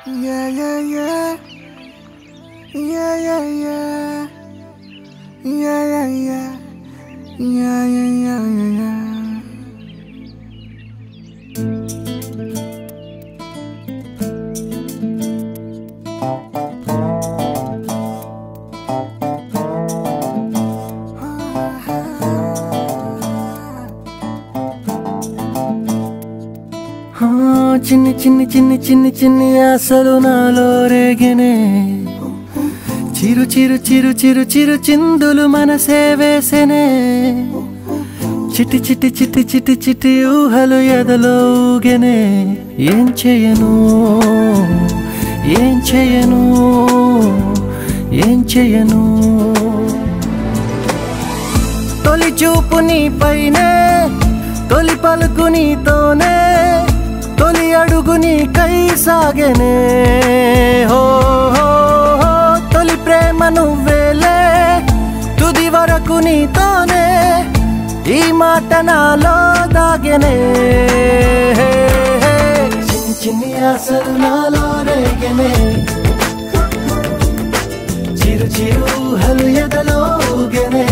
Yeah, yeah, yeah. Yeah, yeah, yeah. Yeah, yeah, yeah. Yeah, yeah, yeah, yeah, yeah. ఆ, చిన్ని చిన్ని చిన్ని చిన్ని చిన్ని ఆశలు నాలో రేగినే చిరు చిరు చిరు చిరు చిరు చిందులు మనసే వేసెనే చిటి చిటి చిటి చిటి చిటి ఊహలు ఎదలో ఊగెనే ఏం చేయను ఏం చేయను ఏం చేయను తొలి చూపు నీ పైనే తొలి పలుకు నీతోనే తొలి అడుగు నీకై సాగెనే హో హో హో తొలి ప్రేమ నువ్వేలే తుది వరకు నీతోనే ఈ మాట నాలో దాగెనే హే, హే. చిన్ని చిన్ని ఆశలు నాలో రేగెనే చిరు చిరు హలు ఎదలో ఊగెనే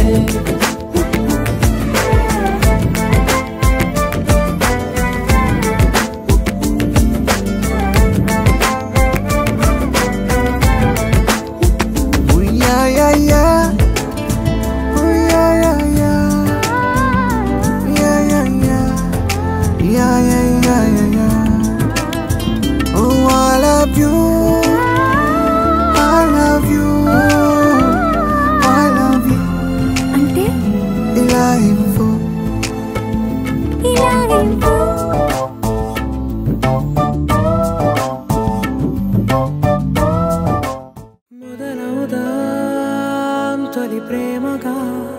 Ooh, yeah, yeah, yeah. Ooh, yeah, yeah, yeah. Yeah, yeah, yeah. Yeah, yeah, yeah, yeah, yeah. Oh, I love you. I love you. I love you. అంటే ఇలా ఇవ్వు ఇలాగేంటో మొదలవుదాం తొలి ప్రేమగా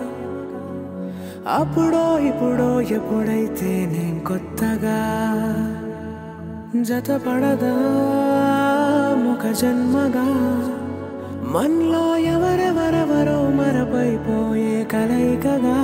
అప్పుడో ఇప్పుడో ఎప్పుడైతే నేను కొత్తగా జతపడదా ఒక జన్మగా మనలో ఎవరెవరెవరో మరపైపోయే కలయికగా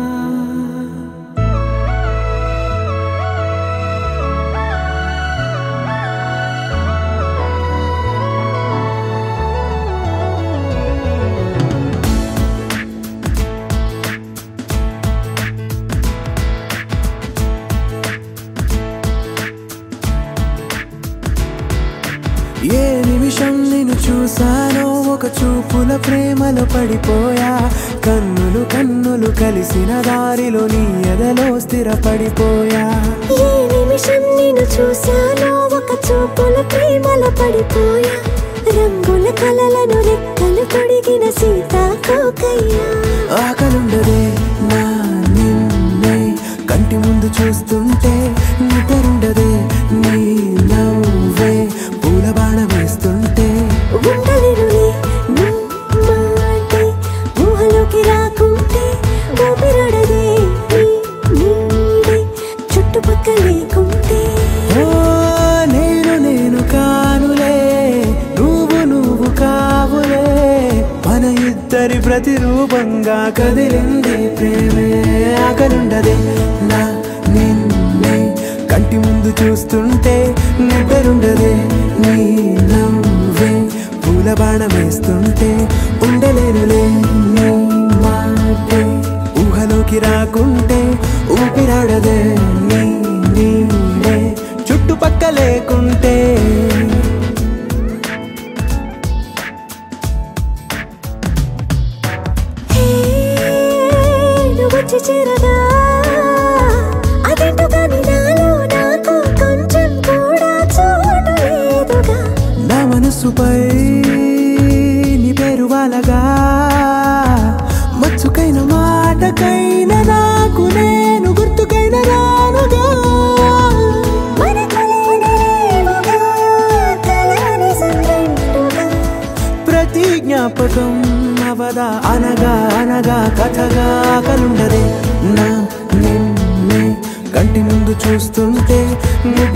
ఏ నిమిషం నేను చూసానో ఒక చూపుల ప్రేమలో పడిపోయా కన్నులు కన్నులు కలిసిన దారిలో నీ ఎదలో స్థిరపడిపోయా ఏ నిమిషం నేను చూశానో ఒక చూపుల ప్రేమలో పడిపోయా రంగుల కలలను రెక్కలు పొడిగిన సీతాకోకయ్యా ఆకలుండదే నా నిన్నే కంటి ముందు చూస్తుంటే నిద్రుండదే నీ నవ్వే పూల బాణ వేస్తుంటే ఉండలేనులే నీ మాటే ఊహలోకి రాకుంటే ఊపిరాడదే నీ నీడే చుట్టుపక్కల లేకుంటే ఓ నేను నేను కానులే నువ్వు నువ్వు కావులే మన ఇద్దరి ప్రతిరూపంగా కదిలింది ప్రేమే ఆకలుండదే నా నిన్నే కంటి ముందు చూస్తుంటే నిద్రుండదే నీ నవ్వే పూల బాణం వేస్తుంటే ఉండలేనులే నీ మాటే ఊహలోకి రాకుంటే ఊపిరాడదే నీ నీడే చుట్టుపక్క లేకుంటే హే, నువ్వు వచ్చి చేరగా అదేంటో కానీ నాలో నాకు కొంచెం కూడా చోటు లేదుగా నా మనసుపై నీ పేరు వాలగా మచ్చుకైన మాటకైన నాకు నేను గుర్తుకైన రానుగా మన కలయికలేవుగా, కలని సంగంటుగా. ప్రతి జ్ఞాపకం అవదా అనగా అనగా కథగా కలుండదే నా నిన్నే కంటి ముందు చూస్తుంటే నిద్ర